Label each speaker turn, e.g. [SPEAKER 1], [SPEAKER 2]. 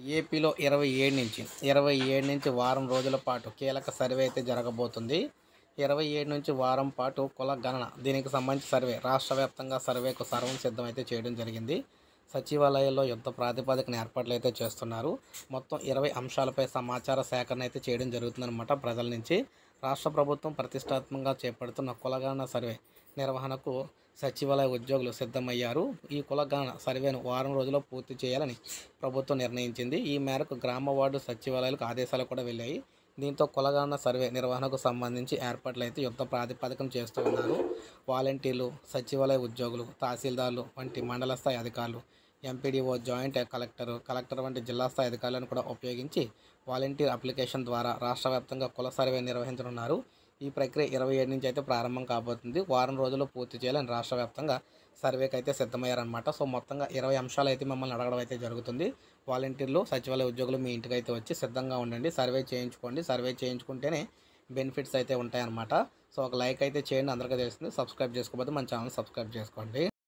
[SPEAKER 1] ఏపీలో ఇరవై ఏడు నుంచి ఇరవై ఏడు నుంచి వారం రోజుల పాటు కీలక సర్వే అయితే జరగబోతుంది ఇరవై ఏడు నుంచి వారం పాటు కుల గణన దీనికి సంబంధించి సర్వే రాష్ట్ర వ్యాప్తంగా సర్వేకు సర్వం సిద్ధం అయితే చేయడం జరిగింది సచివాలయాల్లో యుద్ధ ప్రాతిపదికన ఏర్పాట్లు అయితే చేస్తున్నారు మొత్తం ఇరవై అంశాలపై సమాచార సేకరణ అయితే చేయడం జరుగుతుందన్నమాట ప్రజల నుంచి రాష్ట్ర ప్రభుత్వం ప్రతిష్టాత్మకంగా చేపడుతున్న కులగణన సర్వే నిర్వహణకు సచివాలయ ఉద్యోగులు సిద్ధమయ్యారు ఈ కులగణన సర్వేను వారం రోజుల్లో పూర్తి చేయాలని ప్రభుత్వం నిర్ణయించింది ఈ మేరకు గ్రామ వార్డు సచివాలయాలకు ఆదేశాలు కూడా వెళ్ళాయి దీంతో కులగణన సర్వే నిర్వహణకు సంబంధించి ఏర్పాట్లు అయితే యుద్ధ ప్రాతిపదికన చేస్తూ ఉన్నారు వాలంటీర్లు సచివాలయ ఉద్యోగులు తహసీల్దార్లు వంటి మండల స్థాయి అధికారులు ఎంపీడీఓ జాయింట్ కలెక్టర్ కలెక్టర్ వంటి జిల్లా స్థాయి అధికారులను కూడా ఉపయోగించి వాలంటీర్ అప్లికేషన్ ద్వారా రాష్ట్ర వ్యాప్తంగా కుల సర్వే నిర్వహించనున్నారు ఈ ప్రక్రియ ఇరవై ఏడు నుంచి అయితే ప్రారంభం కాబోతుంది వారం రోజుల్లో పూర్తి చేయాలని రాష్ట్ర వ్యాప్తంగా సర్వేకి అయితే సిద్ధమయ్యారనమాట సో మొత్తంగా ఇరవై అంశాలు అయితే మిమ్మల్ని అడగడం అయితే జరుగుతుంది వాలంటీర్లు సచివాలయ ఉద్యోగులు మీ ఇంటికి అయితే వచ్చి సిద్ధంగా ఉండండి సర్వే చేయించుకోండి సర్వే చేయించుకుంటేనే బెనిఫిట్స్ అయితే ఉంటాయన్నమాట సో ఒక లైక్ అయితే చేయండి అందరికీ తెలుస్తుంది సబ్స్క్రైబ్ చేసుకోకపోతే మన ఛానల్ సబ్స్క్రైబ్ చేసుకోండి